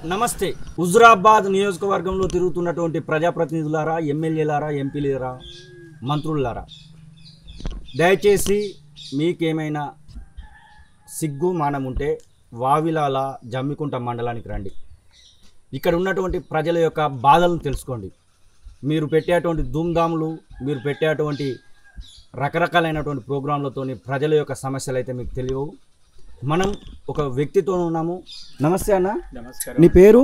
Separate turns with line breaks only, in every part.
నమస్తే హుజురాబాద్ నియోజకవర్గంలో తిరుగుతున్నటువంటి ప్రజాప్రతినిధులారా ఎమ్మెల్యేలారా ఎంపీలారా మంత్రులారా దయచేసి మీకేమైనా సిగ్గు మానం ఉంటే వావిలాల జమ్మికుంట మండలానికి రండి ఇక్కడ ఉన్నటువంటి ప్రజల యొక్క బాధలను తెలుసుకోండి మీరు పెట్టేటువంటి ధూమ్ధాములు మీరు పెట్టేటువంటి రకరకాలైనటువంటి ప్రోగ్రాంలతోని ప్రజల యొక్క సమస్యలు అయితే మీకు తెలియవు మనం ఒక వ్యక్తితో ఉన్నాము నమస్తే అన్న
నమస్కారం
నీ పేరు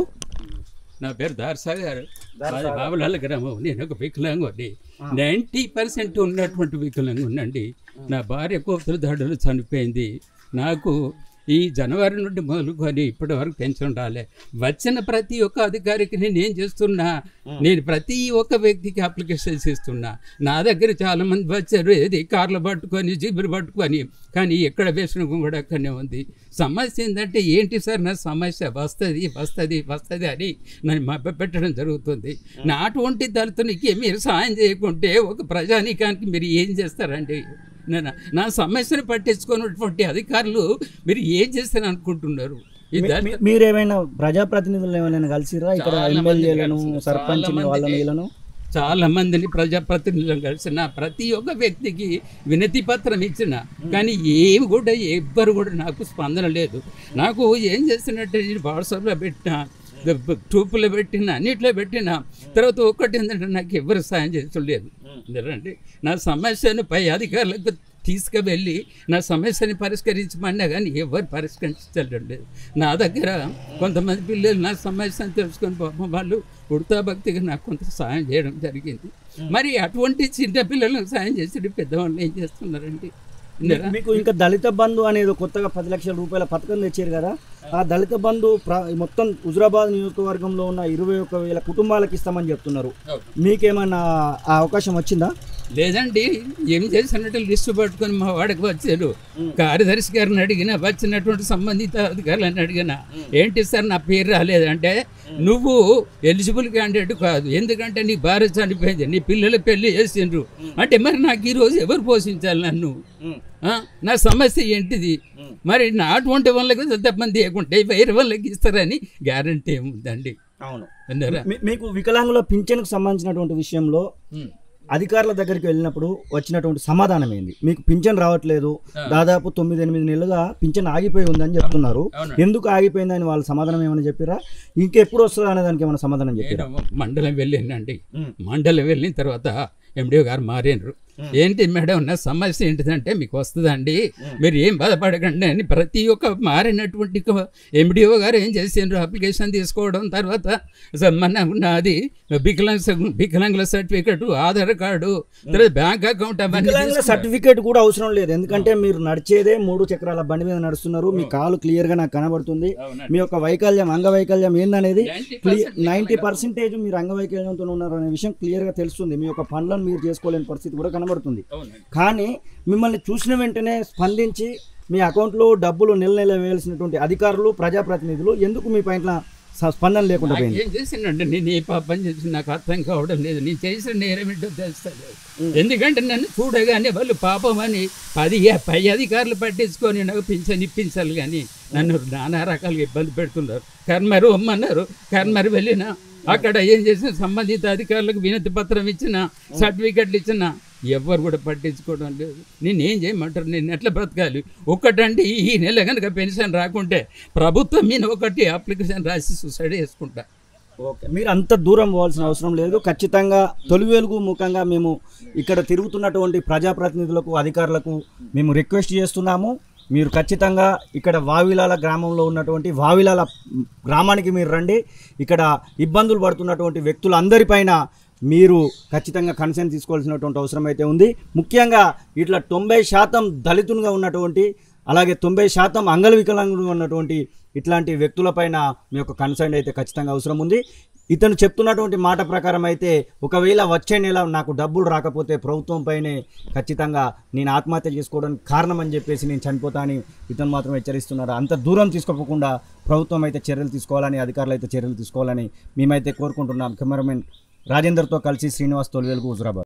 నా పేరు దార్సా గారు మాది బాబులాల గ్రామం నేను ఒక వికలాంగుని నైంటీ పర్సెంట్ ఉన్నటువంటి వికలాంగు ఉండండి నా భార్య కోతుల దాడులు చనిపోయింది నాకు ఈ జనవరి నుండి మొదలుకొని ఇప్పటి వరకు పెన్షన్ రాలే వచ్చిన ప్రతి ఒక్క అధికారికి నేను ఏం చేస్తున్నా నేను ప్రతి ఒక్క వ్యక్తికి అప్లికేషన్స్ ఇస్తున్నా నా దగ్గర చాలా మంది వచ్చారు ఏది కార్లు పట్టుకొని జీబులు పట్టుకొని కానీ ఎక్కడ వేసిన కూడా అక్కడనే ఉంది సమస్య ఏంటంటే ఏంటి సార్ నా సమస్య వస్తుంది వస్తుంది వస్తుంది అని నన్ను మభ్య పెట్టడం జరుగుతుంది నా అటువంటి దళితునికి మీరు సాయం చేయకుంటే ఒక ప్రజానీకానికి మీరు ఏం చేస్తారండి నేను నా సమస్యను పట్టించుకున్నటువంటి అధికారులు మీరు ఏం చేస్తారు అనుకుంటున్నారు ఈ
మీ-
దళిత
మీ- మీరేమైనా ప్రజాప్రతినిధులు ఏమైనా కలిసిరా ఇక్కడ
చాలా మందిని
ఎమ్మెల్యేలను
కలిసాం.
సర్పంచ్
చాలా మందిని.
వాళ్ళని వీళ్ళను
చాలా మందిని ప్రజాప్రతినిధులను కలిసిన ప్రతి ఒక్క వ్యక్తికి వినతి పత్రం ఇచ్చిన కానీ ఏమి కూడా ఎవ్వరు కూడా నాకు స్పందన లేదు నాకు ఏం చేస్తున్నట్టు నేను వాట్సాప్లో పెట్టిన ట్యూబ్లో పెట్టిన అన్నిట్లో పెట్టిన తర్వాత ఒక్కటి ఏంటంటే నాకు ఎవరు సాయం చేసలేదు ఎందుకంటే నా సమస్యను పై అధికారులకు తీసుకువెళ్ళి నా సమస్యని పరిష్కరించమన్నా కానీ ఎవరు పరిష్కరించడం లేదు నా దగ్గర కొంతమంది పిల్లలు నా సమస్యను తెలుసుకొని పాపం వాళ్ళు ఉడతా భక్తిగా నాకు కొంత సాయం చేయడం జరిగింది మరి అటువంటి చిన్న పిల్లలకు సాయం చేసి పెద్దవాళ్ళు ఏం చేస్తున్నారండి విన్నారా?
మీకు ఇంకా దళిత బంధు అనేది కొత్తగా పది లక్షల రూపాయల పథకం తెచ్చారు కదా ఆ దళిత బంధు ప్ర- మొత్తం హుజురాబాద్ నియోజకవర్గంలో ఉన్న ఇరవై ఒక్క వేల కుటుంబాలకు ఇస్తామని చెప్తున్నారు మీకేమన్నా ఆ అవకాశం వచ్చిందా
లేదండి ఏం చేసినట్టు లిస్టు పట్టుకొని మా వాడికి వచ్చారు కార్యదర్శి గారిని అడిగిన వచ్చినటువంటి సంబంధిత అధికారులను అడిగిన ఏంటి సార్ నా పేరు రాలేదంటే నువ్వు ఎలిజిబుల్ క్యాండిడేట్ కాదు ఎందుకంటే నీ భార్య చనిపోయింది నీ పిల్లలు పెళ్లి చేసిండ్రు అంటే మరి నాకు ఈరోజు ఎవరు పోషించాలి నన్ను ఆ? నా సమస్య ఏంటిది మరి నా అటువంటి వాళ్ళకి ఎంతమంది ఇవ్వకుంటే వేరే వాళ్ళకి ఇస్తారని గ్యారంటీ ఏముందండి
అవును
విన్నారా
మీకు వికలాంగుల పింఛన్కు సంబంధించినటువంటి విషయంలో
ఉమ్.
అధికారుల దగ్గరికి వెళ్ళినప్పుడు వచ్చినటువంటి సమాధానం ఏంది మీకు పింఛన్ రావట్లేదు దాదాపు తొమ్మిది ఎనిమిది నెలలుగా పింఛన్ ఆగిపోయి ఉందని చెప్తున్నారు
అవునండి.
ఎందుకు ఆగిపోయిందని వాళ్ళ సమాధానం ఏమైనా చెప్పారా ఇంకెప్పుడు వస్తుందా అనే దానికి ఏమైనా సమాధానం చెప్పారా
నేను మండలం వెళ్ళినండి
ఉమ్.
మండలం వెళ్ళిన తర్వాత ఎండిఓ గారు మారినరు ఏంటి మేడం నా సమస్య ఏంటిదంటే మీకు వస్తుందండి మీరు ఏం బాధపడకండి అని ప్రతి ఒక్క మారినటువంటి ఎండిఓ గారు ఏం చేసిండ్రు అప్లికేషన్ తీసుకోవడం తర్వాత స- మన నాది వికలాంగ వికలాంగుల సర్టిఫికెట్ ఆధార్ కార్డు తర్వాత బ్యాంక్ అకౌంట్ అవన్నీ
వికలాంగుల
తీసుకున్నారు.
సర్టిఫికేట్ కూడా అవసరం లేదు ఎందుకంటే మీరు నడిచేదే మూడు చక్రాల బండి మీద నడుస్తున్నారు మీ కాలు క్లియర్ గా నాకు కనబడుతుంది
అవునండి.
మీ యొక్క వైకల్యం అంగవైకల్యం ఏందనేది
90%
నైన్టీ పర్సెంటేజ్ మీరు అంగవైకల్యంతో ఉన్నారు అనే విషయం క్లియర్ గా తెలుస్తుంది మీ యొక్క పనులను మీరు చేసుకోలేని పరిస్థితి కూడా కనబడుతుంది
అవునండి.
కానీ మిమ్మల్ని చూసిన వెంటనే స్పందించి మీ అకౌంట్లో డబ్బులు నెల నెల వేయాల్సినటువంటి అధికారులు ప్రజాప్రతినిధులు ఎందుకు మీ పైన స- స్పందన లేకుండా పోయింది
ఏం చేసిండంటే నేను ఏ పాపం చేసి నాకు అర్థం కావడం లేదు నేను చేసిన నేరం ఏంటో తెలుస్తలేదు ఎందుకంటే నన్ను చూడగానే వాళ్ళు పాపం అని పది పై అధికారులు పట్టించుకొని నాకు పింఛన్ ఇప్పించాలి కానీ నన్ను నానా రకాలుగా ఇబ్బంది పెడుతున్నారు కర్మరు అమ్మన్నారు కర్మరు వెళ్ళిన అక్కడ ఏం చేసిన సంబంధిత అధికారులకు వినతి పత్రం ఇచ్చిన సర్టిఫికెట్లు ఇచ్చిన ఎవ్వరు కూడా పట్టించుకోవడం లేదు నేను ఏం చేయమంటారు నేను ఎట్లా బ్రతకాలి ఒక్కటంటే ఈ నెల కనుక పెన్షన్ రాకుంటే ప్రభుత్వం మీద ఒకటి అప్లికేషన్ రాసి సూసైడ్ చేసుకుంటా
ఓకే మీరు అంత దూరం పోవాల్సిన అవసరం లేదు ఖచ్చితంగా తొలి వెలుగు ముఖంగా మేము ఇక్కడ తిరుగుతున్నటువంటి ప్రజాప్రతినిధులకు అధికారులకు మేము రిక్వెస్ట్ చేస్తున్నాము మీరు ఖచ్చితంగా ఇక్కడ వావిలాల గ్రామంలో ఉన్నటువంటి వావిలాల గ్రామానికి మీరు రండి ఇక్కడ ఇబ్బందులు పడుతున్నటువంటి వ్యక్తులందరిపైన మీరు ఖచ్చితంగా కన్సర్న్ తీసుకోవాల్సినటువంటి అవసరం అయితే ఉంది ముఖ్యంగా ఇట్లా తొంభై శాతం దళితునిగా ఉన్నటువంటి అలాగే తొంభై శాతం అంగల వికలాంగులుగా ఉన్నటువంటి ఇట్లాంటి వ్యక్తులపైన మీ యొక్క కన్సర్న్ అయితే ఖచ్చితంగా అవసరం ఉంది ఇతను చెప్తున్నటువంటి మాట ప్రకారం అయితే ఒకవేళ వచ్చే నెల నాకు డబ్బులు రాకపోతే ప్రభుత్వం పైనే ఖచ్చితంగా నేను ఆత్మహత్య చేసుకోవడానికి కారణం అని చెప్పేసి నేను చనిపోతా అని ఇతను మాత్రం హెచ్చరిస్తున్నారు అంత దూరం తీసుకోకుండా ప్రభుత్వం అయితే చర్యలు తీసుకోవాలని అధికారులు అయితే చర్యలు తీసుకోవాలని మేమైతే కోరుకుంటున్నాం కెమెరామెన్ రాజేందర్తో కలిసి శ్రీనివాస్ తొలివేలుగు హుజురాబాద్